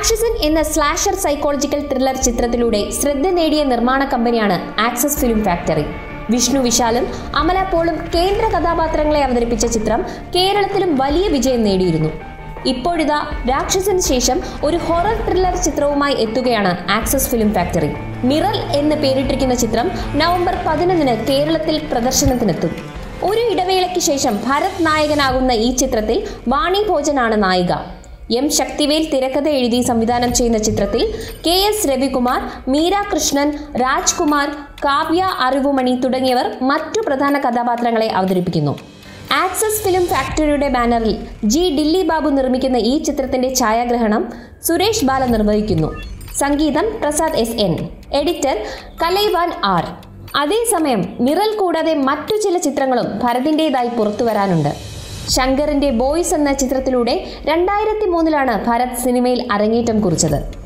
രാക്ഷസൻ എന്ന slasher psychological thriller ചിത്രത്തിലൂടെ ശ്രദ്ധ നേടിയ നിർമ്മാണ കമ്പനിയാണ് ആക്സസ് ഫിലിം ഫാക്ടറി വിഷ്ണു വിശാലും അമല പോളും കേന്ദ്ര കഥാപാത്രങ്ങളെ അവതരിപ്പിച്ച ചിത്രം കേരളത്തിലും വലിയ വിജയം നേടിയിരുന്നു ഇപ്പോഴിതാ രാക്ഷസന് ശേഷം ഒരു ഹൊറർ ത്രില്ലർ ചിത്രവുമായി എത്തുകയാണ് ആക്സസ് ഫിലിം ഫാക്ടറി മിറൽ എന്ന് പേരിട്ടിരിക്കുന്ന ചിത്രം നവംബർ പതിനൊന്നിന് കേരളത്തിൽ പ്രദർശനത്തിനെത്തും ഒരു ഇടവേളയ്ക്ക് ശേഷം ഭരത് നായകനാകുന്ന ഈ ചിത്രത്തിൽ വാണി ഭോജനാണ് നായിക എം ശക്തിവേൽ തിരക്കഥ എഴുതി സംവിധാനം ചെയ്യുന്ന ചിത്രത്തിൽ കെ എസ് രവികുമാർ മീര കൃഷ്ണൻ രാജ്കുമാർ കാവ്യ അറിവുമണി തുടങ്ങിയവർ മറ്റു പ്രധാന കഥാപാത്രങ്ങളെ അവതരിപ്പിക്കുന്നു ആക്സസ് ഫിലിം ഫാക്ടറിയുടെ ബാനറിൽ ജി ഡില്ലി ബാബു നിർമ്മിക്കുന്ന ഈ ചിത്രത്തിന്റെ ഛായാഗ്രഹണം സുരേഷ് ബാല നിർവഹിക്കുന്നു സംഗീതം Prasad S N editor Kalaivan R അതേസമയം മിറൽ കൂടാതെ മറ്റു ചില ചിത്രങ്ങളും ഭരതിൻ്റെതായി പുറത്തു വരാനുണ്ട് ശങ്കറിന്റെ ബോയ്സ് എന്ന ചിത്രത്തിലൂടെ രണ്ടായിരത്തി മൂന്നിലാണ് ഭരത് സിനിമയിൽ അരങ്ങേറ്റം കുറിച്ചത്